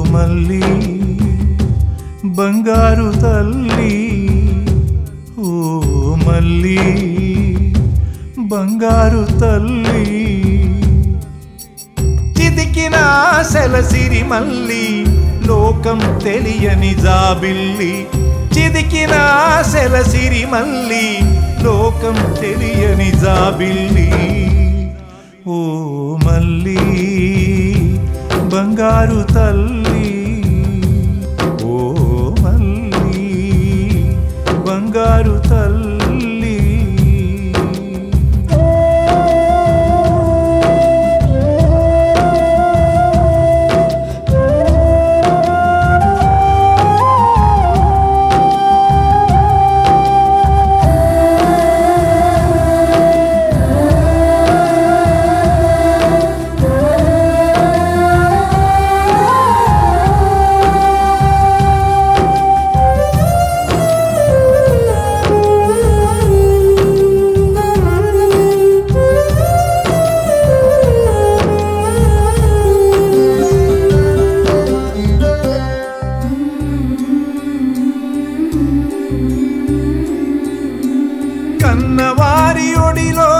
మల్లి బంగారు తల్లి ఓ మల్లి బంగారు తల్లి చితికిన సెలసిరి మల్లి లోకం తెలియని జాబిల్లి చిదికిన సెలసిరి మల్లి లోకం తెలియని జాబిల్లి ఓ మల్లి బంగారు తల్లి ఓ మల్లి బంగారు తల్లి కన్నవారి ఒడిలో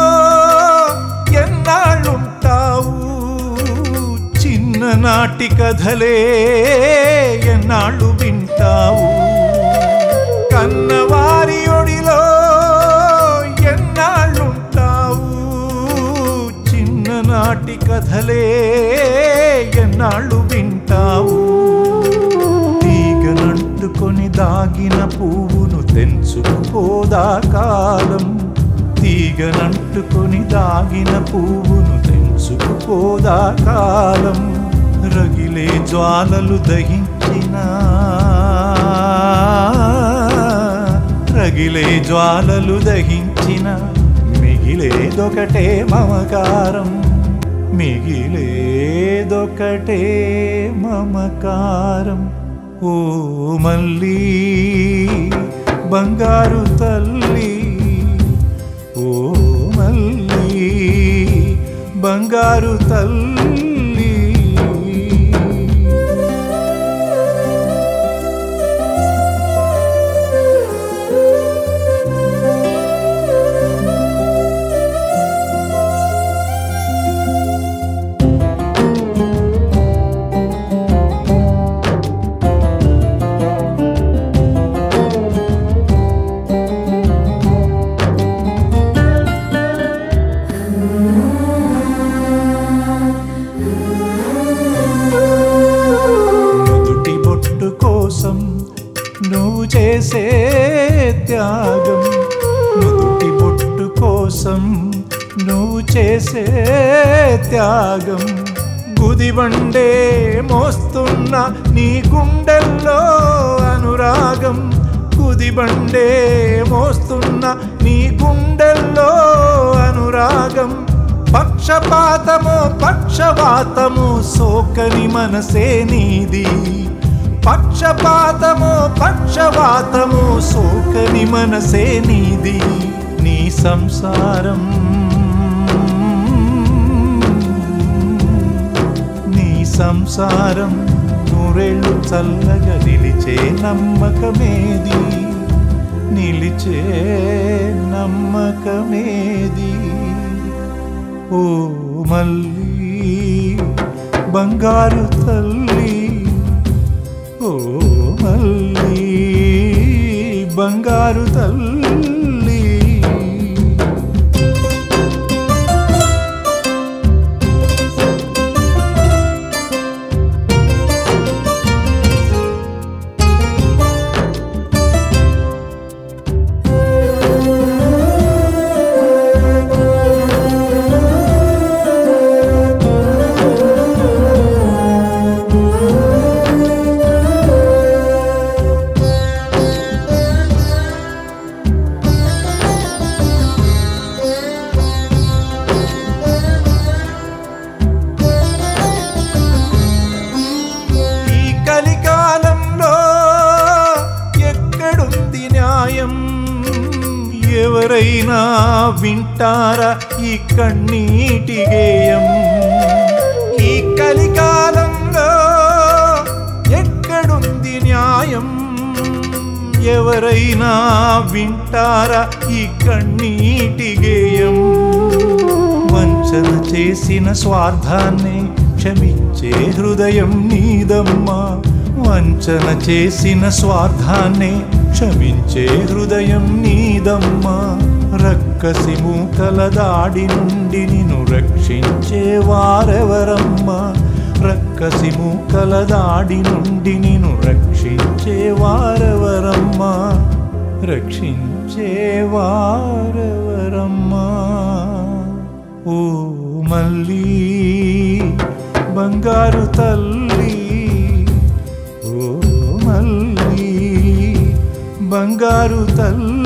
ఎన్నాళ్ళుంటావు చిన్ననాటి కథలే ఎన్నాళ్ళు వింటావు కన్నవారి ఒడిలో ఎన్నాళ్ళుంటావు చిన్ననాటి కథలే ఎన్నాళ్ళు వింటావు తీగనంటుకొని దాగిన పువ్వును తెంచుకుపోదా కాలం తీగనంటుకొని దాగిన పువ్వును తెంచుకుపోదా కాలం రగిలే జ్వాలలు దహించిన రగిలే జ్వాలలు దహించిన మిగిలేదొకటే మమకారం మిగిలేదొకటే మమకారం ఓ మల్లి బంగారు తల్లి ఓ మల్లి బంగారు తల్లి నుదుటి బొట్టు కోసం నువ్వు చేసే త్యాగం నుదుటి బొట్టు కోసం నువ్వు చేసే త్యాగం గుదిబండే మోస్తున్న నీ గుండెల్లో అనురాగం గుదిబండే మోస్తున్న నీ గుండెల్లో అనురాగం పక్షపాతము పక్షవాతము సోకని మనసే నీది పక్షపాతము పక్షవాతము సోకని మనసే నీది నీ సంసారం నీ సంసారం నూరేళ్ళు చల్లగా నిలిచే నమ్మకమేది నిలిచే నమ్మకమేది ఓ మల్లి బంగారు తల్లి ఓ మల్లి బంగారు తల్లి ఈ కలికాలంలో ఎక్కడుంది న్యాయం ఎవరైనా వింటారా ఈ కన్నీటి గేయం ఈ కలికాలంలో ఎవరైనా వింటారా ఈ కన్నీటి గేయం వంచన చేసిన స్వార్థాన్ని క్షమించే హృదయం నీదమ్మా వంచన చేసిన స్వార్థాన్ని క్షమించే హృదయం నీదమ్మా రక్కసి మూకల దాడి నుండి నిన్ను రక్షించే వారెవరమ్మా రక్కసి మూకల దాడి నుండి నిన్ను రక్షించే వారెవరమ్మా రక్షించే వారెవరమ్మా ఓ మళ్ళీ బంగారు తల్లి ఓ మళ్ళీ బంగారు తల్లి